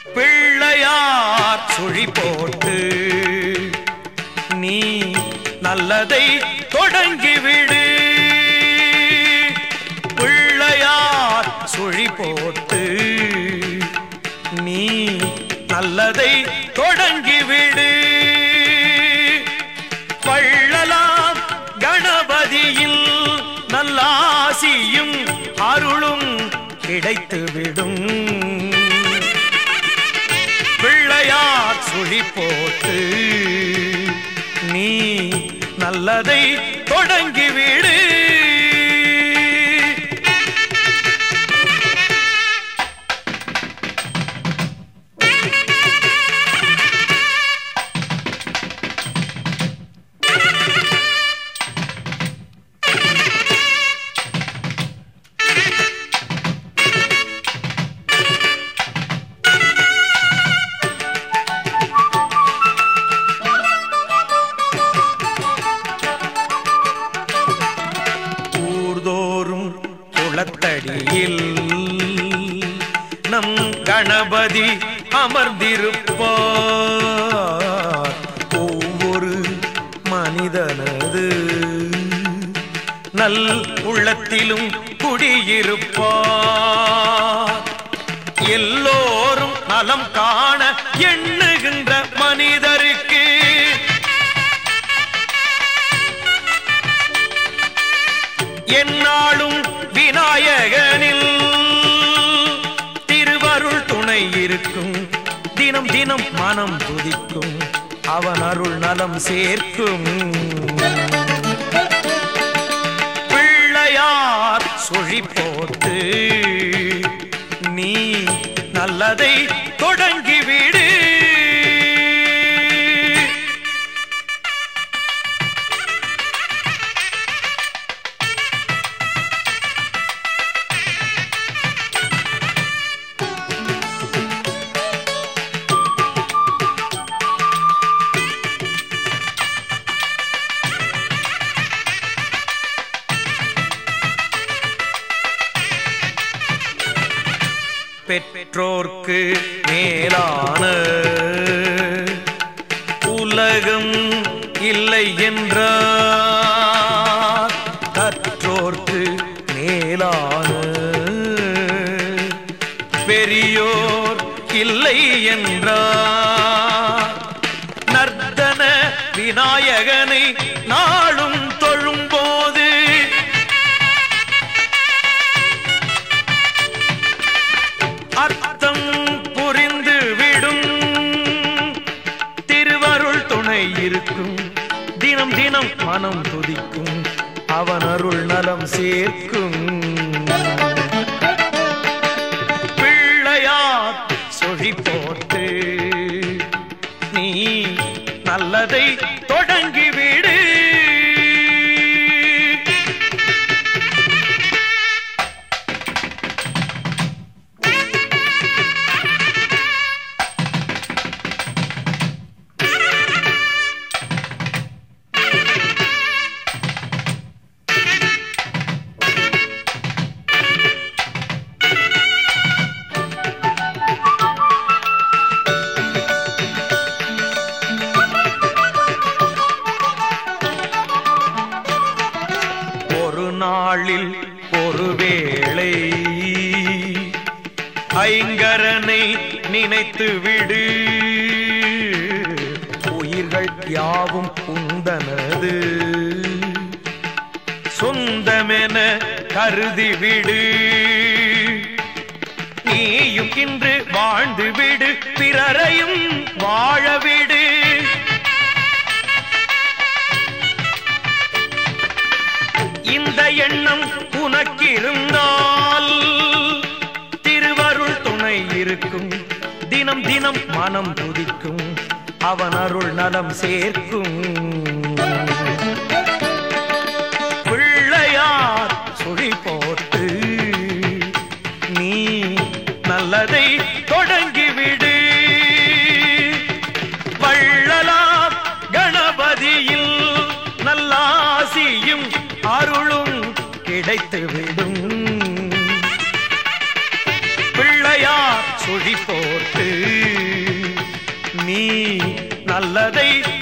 பிள்ளையார் சுழி போட்டு நீ நல்லதை தொடங்கிவிடு பிள்ளையார் சுழி போட்டு நீ நல்லதை தொடங்கிவிடு பள்ளலாம் கணபதியில் நல்லாசியும் அருளும் கிடைத்துவிடும் பிள்ளையார் சுழி போட்டு நீ நல்லதை தொடங்கிவிடு ஊர்தோறும் குளத்தடியில் நம் கணபதி அமர்ந்திருப்பார் ஒவ்வொரு மனிதனது நல் உள்ளத்திலும் குடியிருப்பார் எல்லோரும் நலம் காண எண்ணுகின்ற மனிதருக்கு என்னாலும் விநாயகனில் திருவருள் துணை இருக்கும் தினம் தினம் மனம் துதிக்கும் அவன் அருள் நலம் சேர்க்கும் பிள்ளையார் சுழி போட்டு நீ நல்லதை தொடங்கிவிடு பெற்றோர்க்கு மேலான உலகம் இல்லை என்றார் கற்றோர்க்கு மேலான பெரியோர் இல்லை என்றார் நர்த்தன விநாயகனை நாளும் தொழும்போது அர்த்தம் புரிந்து விடும் திருவருள் துணை இருக்கும் தினம் தினம் மனம் துதிக்கும் அவன் அருள் நலம் சேர்க்கும் பிள்ளையார் சொழி போட்டு நீ நல்லதை தொடங்கிவிடு ஒரு நாளில் ஒரு வேளை ஐங்கரனை நினைத்து விடு உயிர்கள் யாவும் உந்தனது சொந்தமென கருதி விடு நீயும் இன்று வாழ்ந்து விடு பிறரையும் வாழ விடு இந்த எண்ணம் உனக்கிருந்தால் திருவருள் துணை இருக்கும் தினம் தினம் மனம் துதிக்கும் அவன் அருள் நலம் சேர்க்கும் பிள்ளையார் சுழி போட்டு நீ நல்லதை தொடங்கிவிடு வள்ளலார் கணபதியில் நல்லாசியும் அருளும் கிடைத்துவிடும் பிள்ளையார் சுழி போட்டு நல்லதை